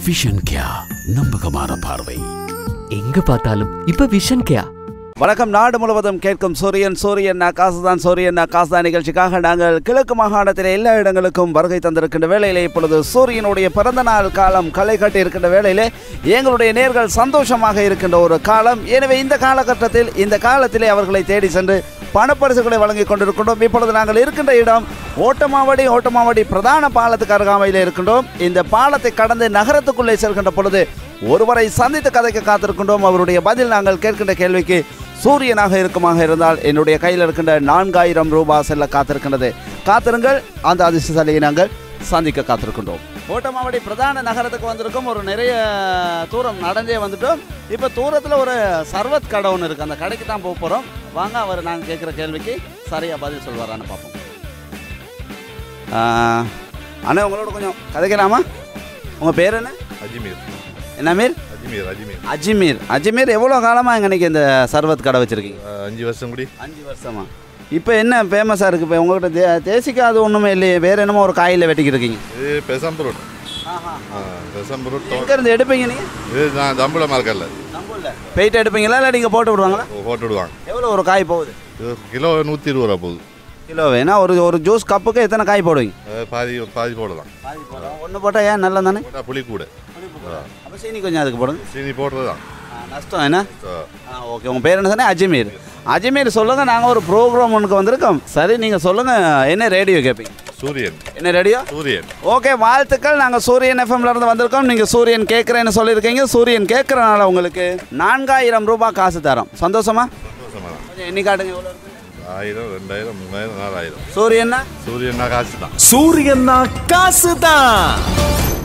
vision கியா நம்பகமான பார்வை எங்க பார்த்தாலும் இப்ப விஷன் கேயா வணக்கம் நாடு முழுவதும் கேட்கும் சூரியன் சூரியன் நான் காசுதான் சூரியன் நான் காசுதான் நிகழ்ச்சிக்காக நாங்கள் கிழக்கு மாகாணத்தில் எல்லா இடங்களுக்கும் வருகை தந்திருக்கின்ற வேளையிலே இப்பொழுது சூரியனுடைய பிறந்த நாள் காலம் களை கட்டி இருக்கின்ற வேளையிலே எங்களுடைய நேர்கள் சந்தோஷமாக இருக்கின்ற ஒரு காலம் எனவே இந்த காலகட்டத்தில் இந்த காலத்திலே அவர்களை தேடி சென்று பணப்பரிசுகளை வழங்கி கொண்டிருக்கின்றோம் இப்பொழுது நாங்கள் இருக்கின்ற இடம் ஓட்டமாவடி ஓட்டமாவடி பிரதான பாலத்துக்கு அருகாமையில் இருக்கின்றோம் இந்த பாலத்தை கடந்து நகரத்துக்குள்ளே செல்கின்ற பொழுது ஒருவரை சந்தித்து கதைக்க காத்திருக்கின்றோம் அவருடைய பதில் நாங்கள் கேட்கின்ற கேள்விக்கு சூரியனாக இருக்குமாக இருந்தால் என்னுடைய கையில் இருக்கின்ற நான்காயிரம் ரூபாய் செல்ல காத்திருக்கின்றது காத்திருங்கள் அந்த அதிர்ஷ்டசாலியை நாங்கள் சந்திக்க காத்திருக்கின்றோம் ஓட்டமாவடி பிரதான நகரத்துக்கு வந்திருக்கோம் ஒரு நிறைய தூரம் நடந்தே வந்துட்டோம் இப்போ தூரத்தில் ஒரு சர்வத் கடை ஒன்று இருக்குது அந்த கடைக்கு தான் போக போகிறோம் வாங்க அவர் நாங்கள் கேட்குற கேள்விக்கு சரியாக பதில் சொல்வாரான்னு பார்ப்போம் ஆ, அண்ணா உங்களோட கொஞ்சம் கதைக்கலாமா உங்கள் பேர் என்ன அஜ்மீர் என்ன மீர் அஜ்மீர் அஜ்மீர் அஜ்மீர் அஜ்மீர் எவ்வளோ காலமாக இங்கே இன்னைக்கு இந்த சர்வத் கடை வச்சுருக்கீங்க அஹ் அஞ்சு வருஷம் கூடி அஞ்சு வருஷமா இப்போ என்ன ஃபேமஸாக இருக்குது இப்போ உங்கள்கிட்ட தே தேசிக்காய் அது ஒன்றுமே இல்லையே வேறு என்னமோ ஒரு காயில் வெட்டிக்கிட்டு இருக்கீங்க இது பெசம்புரோட் பெசம்புரோட் எங்கேருந்து எடுப்பீங்க நீங்கள் இது நான் தம்புல மார்க்கல்ல போயிட்டு எடுப்பீங்களா இல்லை நீங்கள் போட்டு விடுவாங்களா போட்டு விடுவாங்க எவ்வளோ ஒரு காய் போகுது இது கிலோ நூற்றி இருபது ரூபா போகுது கிலோ வேணா ஒரு ஒரு ஜூஸ் கப்புக்கு எத்தனை காய் போடுவீங்க அஹ் பாதி பாதி போடலாம் ஒன்று போட்டால் ஏன் நல்லா தானே போட்டால் புளி கூட அப்போ சீனி கொஞ்சம் அதுக்கு போடுங்க சீனி போடுறது தான் ஆ, நஷ்டம் என்ன ஆ ஓகே உங்கள் பேர் என்ன சொன்னேன் அஜ்மீர் அஜ்மீர் சொல்லுங்கள் நாங்கள் ஒரு ப்ரோக்ராம் ஒன்றுக்கு வந்திருக்கோம் சரி நீங்கள் சொல்லுங்கள் என்ன ரேடியோ கேட்பீங்க சூரியன் என்ன ரேடியோ சூரியன் ஓகே வாழ்த்துக்கள் நாங்கள் சூரியன் எஃப்எம்ல இருந்து வந்திருக்கோம் நீங்கள் சூரியன் கேட்குறேன்னு சொல்லியிருக்கீங்க சூரியன் கேட்குறனால உங்களுக்கு நான்காயிரம் ரூபாய் காசு தரோம் சந்தோஷமா சந்தோஷமா தான் கொஞ்சம் எண்ணி காட்டுங்க எவ்வளோ இருக்கு ஆயிரம் ரெண்டாயிரம் மூணாயிரம் நாலாயிரம் சூரியன்னா சூரியன்னா காசு தான் சூரியன்னா காசுதான்